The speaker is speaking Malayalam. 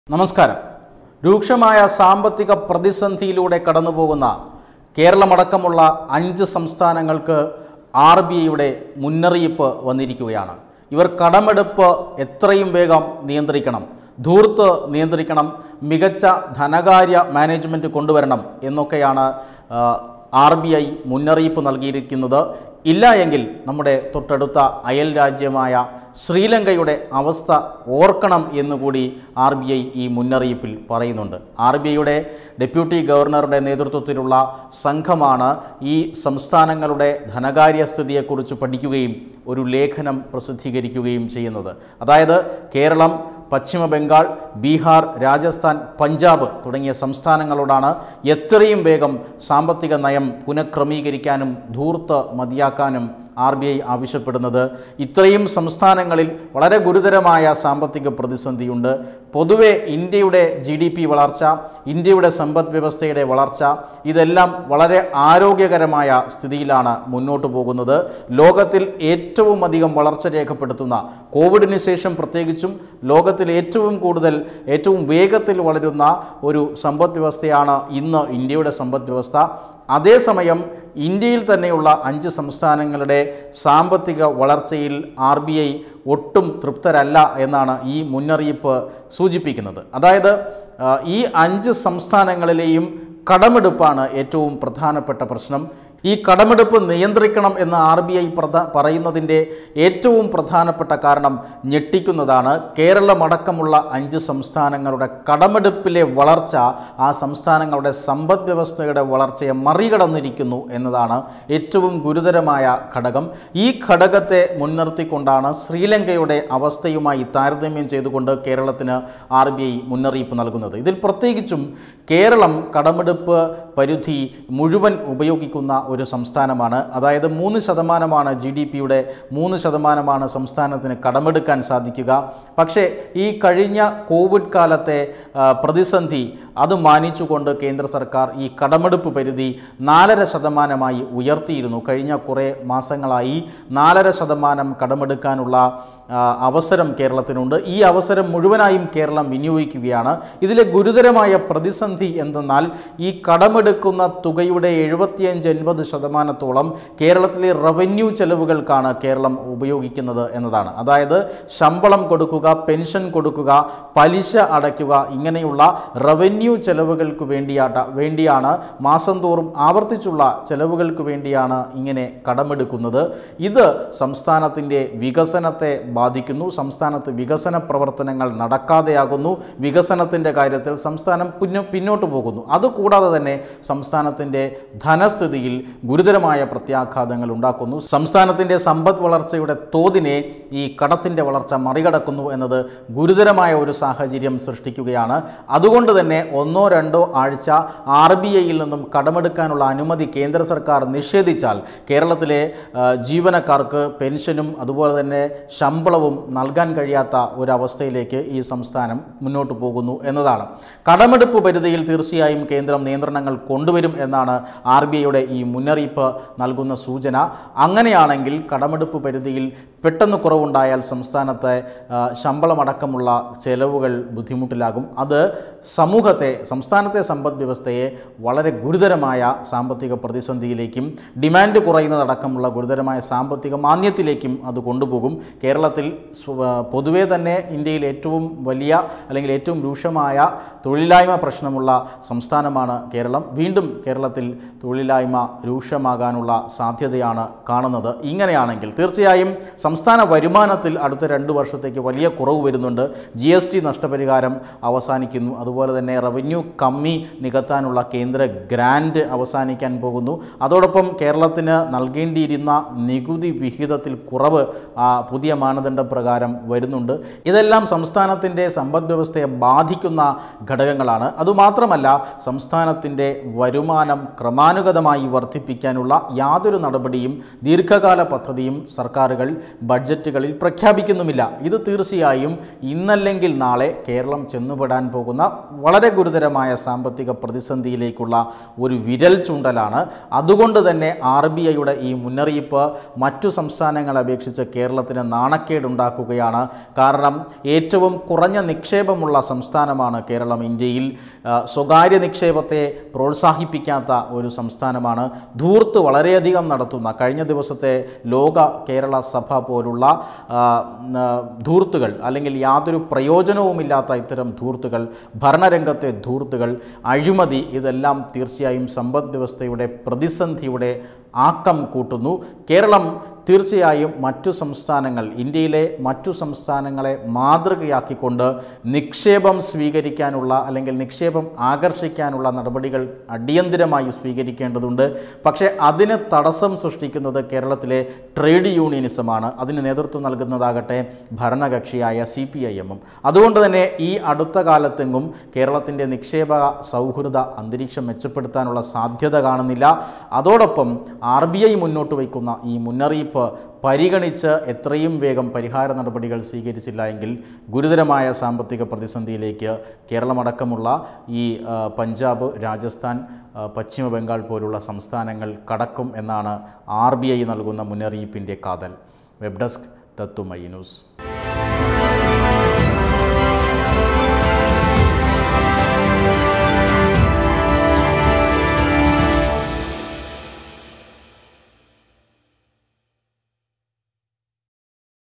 നമസ്കാരം രൂക്ഷമായ സാമ്പത്തിക പ്രതിസന്ധിയിലൂടെ കടന്നുപോകുന്ന കേരളമടക്കമുള്ള അഞ്ച് സംസ്ഥാനങ്ങൾക്ക് ആർ ബി ഐയുടെ മുന്നറിയിപ്പ് വന്നിരിക്കുകയാണ് ഇവർ കടമെടുപ്പ് എത്രയും വേഗം നിയന്ത്രിക്കണം ധൂർത്ത് നിയന്ത്രിക്കണം മികച്ച ധനകാര്യ മാനേജ്മെൻറ്റ് കൊണ്ടുവരണം എന്നൊക്കെയാണ് ആർ ബി ഐ മുന്നറിയിപ്പ് നൽകിയിരിക്കുന്നത് ഇല്ല എങ്കിൽ നമ്മുടെ തൊട്ടടുത്ത അയൽ രാജ്യമായ ശ്രീലങ്കയുടെ അവസ്ഥ ഓർക്കണം എന്നുകൂടി ആർ ബി ഐ ഈ മുന്നറിയിപ്പിൽ പറയുന്നുണ്ട് ആർ ബി ഐയുടെ ഡെപ്യൂട്ടി ഗവർണറുടെ നേതൃത്വത്തിലുള്ള സംഘമാണ് ഈ സംസ്ഥാനങ്ങളുടെ ധനകാര്യ സ്ഥിതിയെക്കുറിച്ച് പഠിക്കുകയും ഒരു ലേഖനം പ്രസിദ്ധീകരിക്കുകയും ചെയ്യുന്നത് അതായത് കേരളം പശ്ചിമ ബംഗാൾ ബീഹാർ രാജസ്ഥാൻ പഞ്ചാബ് തുടങ്ങിയ സംസ്ഥാനങ്ങളോടാണ് എത്രയും വേഗം സാമ്പത്തിക നയം പുനഃക്രമീകരിക്കാനും ധൂർത്ത് മതിയാക്കാനും ആർ ബി ഐ ആവശ്യപ്പെടുന്നത് ഇത്രയും സംസ്ഥാനങ്ങളിൽ വളരെ ഗുരുതരമായ സാമ്പത്തിക പ്രതിസന്ധിയുണ്ട് പൊതുവെ ഇന്ത്യയുടെ ജി ഡി പി വളർച്ച ഇന്ത്യയുടെ സമ്പദ് വ്യവസ്ഥയുടെ വളർച്ച ഇതെല്ലാം വളരെ ആരോഗ്യകരമായ സ്ഥിതിയിലാണ് മുന്നോട്ട് പോകുന്നത് ലോകത്തിൽ ഏറ്റവും അധികം വളർച്ച രേഖപ്പെടുത്തുന്ന കോവിഡിന് ശേഷം പ്രത്യേകിച്ചും ലോകത്തിൽ ഏറ്റവും കൂടുതൽ ഏറ്റവും വേഗത്തിൽ വളരുന്ന ഒരു സമ്പദ് വ്യവസ്ഥയാണ് ഇന്ന് ഇന്ത്യയുടെ സമ്പദ് വ്യവസ്ഥ അതേസമയം ഇന്ത്യയിൽ തന്നെയുള്ള അഞ്ച് സംസ്ഥാനങ്ങളുടെ സാമ്പത്തിക വളർച്ചയിൽ ആർ ബി ഐ ഒട്ടും തൃപ്തരല്ല എന്നാണ് ഈ മുന്നറിയിപ്പ് സൂചിപ്പിക്കുന്നത് അതായത് ആ, ഈ അഞ്ച് സംസ്ഥാനങ്ങളിലെയും കടമെടുപ്പാണ് ഏറ്റവും പ്രധാനപ്പെട്ട പ്രശ്നം ഈ കടമെടുപ്പ് നിയന്ത്രിക്കണം എന്ന് ആർ ബി ഐ പ്രധ പറയുന്നതിൻ്റെ ഏറ്റവും പ്രധാനപ്പെട്ട കാരണം ഞെട്ടിക്കുന്നതാണ് കേരളമടക്കമുള്ള അഞ്ച് സംസ്ഥാനങ്ങളുടെ കടമെടുപ്പിലെ വളർച്ച ആ സംസ്ഥാനങ്ങളുടെ സമ്പദ് വ്യവസ്ഥയുടെ വളർച്ചയെ മറികടന്നിരിക്കുന്നു എന്നതാണ് ഏറ്റവും ഗുരുതരമായ ഘടകം ഈ ഘടകത്തെ മുൻനിർത്തിക്കൊണ്ടാണ് ശ്രീലങ്കയുടെ അവസ്ഥയുമായി താരതമ്യം ചെയ്തുകൊണ്ട് കേരളത്തിന് ആർ ബി ഐ മുന്നറിയിപ്പ് നൽകുന്നത് ഇതിൽ പ്രത്യേകിച്ചും കേരളം കടമെടുപ്പ് പരിധി മുഴുവൻ ഉപയോഗിക്കുന്ന ഒരു സംസ്ഥാനമാണ് അതായത് മൂന്ന് ശതമാനമാണ് ജി ഡി പിയുടെ മൂന്ന് ശതമാനമാണ് സംസ്ഥാനത്തിന് കടമെടുക്കാൻ സാധിക്കുക പക്ഷേ ഈ കഴിഞ്ഞ കോവിഡ് കാലത്തെ ആ, പ്രതിസന്ധി അത് മാനിച്ചുകൊണ്ട് കേന്ദ്ര സർക്കാർ ഈ കടമെടുപ്പ് പരിധി നാലര ശതമാനമായി ഉയർത്തിയിരുന്നു കഴിഞ്ഞ കുറേ മാസങ്ങളായി നാലര ശതമാനം കടമെടുക്കാനുള്ള ആ, അവസരം കേരളത്തിനുണ്ട് ഈ അവസരം മുഴുവനായും കേരളം വിനിയോഗിക്കുകയാണ് ഇതിലെ ഗുരുതരമായ പ്രതിസന്ധി എന്തെന്നാൽ ഈ കടമെടുക്കുന്ന തുകയുടെ എഴുപത്തിയഞ്ച് എൺപത് ശതമാനത്തോളം കേരളത്തിലെ റവന്യൂ ചെലവുകൾക്കാണ് കേരളം ഉപയോഗിക്കുന്നത് എന്നതാണ് അതായത് ശമ്പളം കൊടുക്കുക പെൻഷൻ കൊടുക്കുക പലിശ അടയ്ക്കുക ഇങ്ങനെയുള്ള റവന്യൂ ചെലവുകൾക്ക് വേണ്ടിയാട്ട വേണ്ടിയാണ് മാസം തോറും ആവർത്തിച്ചുള്ള ചെലവുകൾക്ക് വേണ്ടിയാണ് ഇങ്ങനെ കടമെടുക്കുന്നത് ഇത് സംസ്ഥാനത്തിൻ്റെ വികസനത്തെ ബാധിക്കുന്നു സംസ്ഥാനത്ത് വികസന പ്രവർത്തനങ്ങൾ നടക്കാതെയാകുന്നു വികസനത്തിൻ്റെ കാര്യത്തിൽ സംസ്ഥാനം പിന്നോ പിന്നോട്ട് പോകുന്നു അതുകൂടാതെ തന്നെ സംസ്ഥാനത്തിൻ്റെ ധനസ്ഥിതിയിൽ ഗുരുതരമായ പ്രത്യാഘാതങ്ങൾ ഉണ്ടാക്കുന്നു സംസ്ഥാനത്തിൻ്റെ സമ്പദ് വളർച്ചയുടെ തോതിനെ ഈ കടത്തിൻ്റെ വളർച്ച മറികടക്കുന്നു എന്നത് ഗുരുതരമായ ഒരു സാഹചര്യം സൃഷ്ടിക്കുകയാണ് അതുകൊണ്ട് തന്നെ ഒന്നോ രണ്ടോ ആഴ്ച ആർ ബി ഐയിൽ നിന്നും കടമെടുക്കാനുള്ള അനുമതി കേന്ദ്ര സർക്കാർ നിഷേധിച്ചാൽ കേരളത്തിലെ ആ, ജീവനക്കാർക്ക് പെൻഷനും അതുപോലെ തന്നെ ശമ്പളവും നൽകാൻ കഴിയാത്ത ഒരവസ്ഥയിലേക്ക് ഈ സംസ്ഥാനം മുന്നോട്ട് പോകുന്നു എന്നതാണ് കടമെടുപ്പ് പരിധിയിൽ തീർച്ചയായും കേന്ദ്രം നിയന്ത്രണങ്ങൾ കൊണ്ടുവരും എന്നാണ് ആർ ബി ഐയുടെ ഈ മുന്നറിയിപ്പ് നൽകുന്ന സൂചന അങ്ങനെയാണെങ്കിൽ കടമെടുപ്പ് പരിധിയിൽ പെട്ടെന്ന് കുറവുണ്ടായാൽ സംസ്ഥാനത്തെ ആ, ശമ്പളമടക്കമുള്ള ചെലവുകൾ ബുദ്ധിമുട്ടിലാകും അത് സമൂഹത്തെ സംസ്ഥാനത്തെ സമ്പദ് വ്യവസ്ഥയെ വളരെ ഗുരുതരമായ സാമ്പത്തിക പ്രതിസന്ധിയിലേക്കും ഡിമാൻഡ് കുറയുന്നതടക്കമുള്ള ഗുരുതരമായ സാമ്പത്തിക മാന്ദ്യത്തിലേക്കും അത് കൊണ്ടുപോകും കേരളത്തിൽ സ്വ- പൊതുവേ തന്നെ ഇന്ത്യയിൽ ഏറ്റവും വലിയ അല്ലെങ്കിൽ ഏറ്റവും രൂക്ഷമായ തൊഴിലില്ലായ്മ പ്രശ്നമുള്ള സംസ്ഥാനമാണ് കേരളം വീണ്ടും കേരളത്തിൽ തൊഴിലില്ലായ്മ രൂക്ഷമാകാനുള്ള സാധ്യതയാണ് കാണുന്നത് ഇങ്ങനെയാണെങ്കിൽ തീർച്ചയായും സംസ്ഥാന വരുമാനത്തിൽ അടുത്ത രണ്ട് വർഷത്തേക്ക് വലിയ കുറവ് വരുന്നുണ്ട് ജി എസ് ടി നഷ്ടപരിഹാരം അവസാനിക്കുന്നു അതുപോലെ തന്നെ റവന്യൂ കമ്മി നികത്താനുള്ള കേന്ദ്ര ഗ്രാൻഡ് അവസാനിക്കാൻ പോകുന്നു അതോടൊപ്പം കേരളത്തിന് നൽകേണ്ടിയിരുന്ന നികുതി വിഹിതത്തിൽ കുറവ് ആ, പുതിയ മാനദണ്ഡ പ്രകാരം വരുന്നുണ്ട് ഇതെല്ലാം സംസ്ഥാനത്തിൻ്റെ സമ്പദ് വ്യവസ്ഥയെ ബാധിക്കുന്ന ഘടകങ്ങളാണ് അതുമാത്രമല്ല സംസ്ഥാനത്തിൻ്റെ വരുമാനം ക്രമാനുഗതമായി വർദ്ധിപ്പിക്കാനുള്ള യാതൊരു നടപടിയും ദീർഘകാല പദ്ധതിയും സർക്കാരുകൾ ബഡ്ജറ്റുകളിൽ പ്രഖ്യാപിക്കുന്നുമില്ല ഇത് തീർച്ചയായും ഇന്നല്ലെങ്കിൽ നാളെ കേരളം ചെന്നുപെടാൻ പോകുന്ന വളരെ ഗുരുതരമായ സാമ്പത്തിക പ്രതിസന്ധിയിലേക്കുള്ള ഒരു വിരൽ ചൂണ്ടലാണ് അതുകൊണ്ട് തന്നെ ആർ ബി ഐയുടെ ഈ മുന്നറിയിപ്പ് മറ്റു സംസ്ഥാനങ്ങളെ അപേക്ഷിച്ച് കേരളത്തിന് നാണക്കേടുണ്ടാക്കുകയാണ് കാരണം ഏറ്റവും കുറഞ്ഞ നിക്ഷേപമുള്ള സംസ്ഥാനമാണ് കേരളം ഇന്ത്യയിൽ ആ, സ്വകാര്യ നിക്ഷേപത്തെ പ്രോത്സാഹിപ്പിക്കാത്ത ഒരു സംസ്ഥാനമാണ് ധൂർത്ത് വളരെയധികം നടത്തുന്ന കഴിഞ്ഞ ദിവസത്തെ ലോക കേരള സഭ പോലുള്ള ആ, ആ, ധൂർത്തുകൾ അല്ലെങ്കിൽ യാതൊരു പ്രയോജനവുമില്ലാത്ത ഇത്തരം ധൂർത്തുകൾ ഭരണരംഗത്തെ ധൂർത്തുകൾ അഴിമതി ഇതെല്ലാം തീർച്ചയായും സമ്പദ് വ്യവസ്ഥയുടെ പ്രതിസന്ധിയുടെ ആക്കം കൂട്ടുന്നു കേരളം തീർച്ചയായും മറ്റു സംസ്ഥാനങ്ങൾ ഇന്ത്യയിലെ മറ്റു സംസ്ഥാനങ്ങളെ മാതൃകയാക്കിക്കൊണ്ട് നിക്ഷേപം സ്വീകരിക്കാനുള്ള അല്ലെങ്കിൽ നിക്ഷേപം ആകർഷിക്കാനുള്ള നടപടികൾ അടിയന്തിരമായി സ്വീകരിക്കേണ്ടതുണ്ട് പക്ഷേ അതിന് തടസ്സം സൃഷ്ടിക്കുന്നത് കേരളത്തിലെ ട്രേഡ് യൂണിയനിസമാണ് അതിന് നേതൃത്വം നൽകുന്നതാകട്ടെ ഭരണകക്ഷിയായ സി പി ഐ എമ്മും അതുകൊണ്ട് തന്നെ ഈ അടുത്ത കാലത്തെങ്ങും കേരളത്തിൻ്റെ നിക്ഷേപ സൗഹൃദ അന്തരീക്ഷം മെച്ചപ്പെടുത്താനുള്ള സാധ്യത കാണുന്നില്ല അതോടൊപ്പം ആർ ബി ഐ മുന്നോട്ട് വയ്ക്കുന്ന ഈ മുന്നറിയിപ്പ് പരിഗണിച്ച് എത്രയും വേഗം പരിഹാര നടപടികൾ സ്വീകരിച്ചില്ല എങ്കിൽ ഗുരുതരമായ സാമ്പത്തിക പ്രതിസന്ധിയിലേക്ക് കേരളമടക്കമുള്ള ഈ ആ, പഞ്ചാബ് രാജസ്ഥാൻ ആ, പശ്ചിമ ബംഗാൾ പോലുള്ള സംസ്ഥാനങ്ങൾ കടക്കും എന്നാണ് ആർ ബി ഐ നൽകുന്ന മുന്നറിയിപ്പിൻ്റെ കാതൽ വെബ് ഡെസ്ക് തത്തുമൈ ന്യൂസ്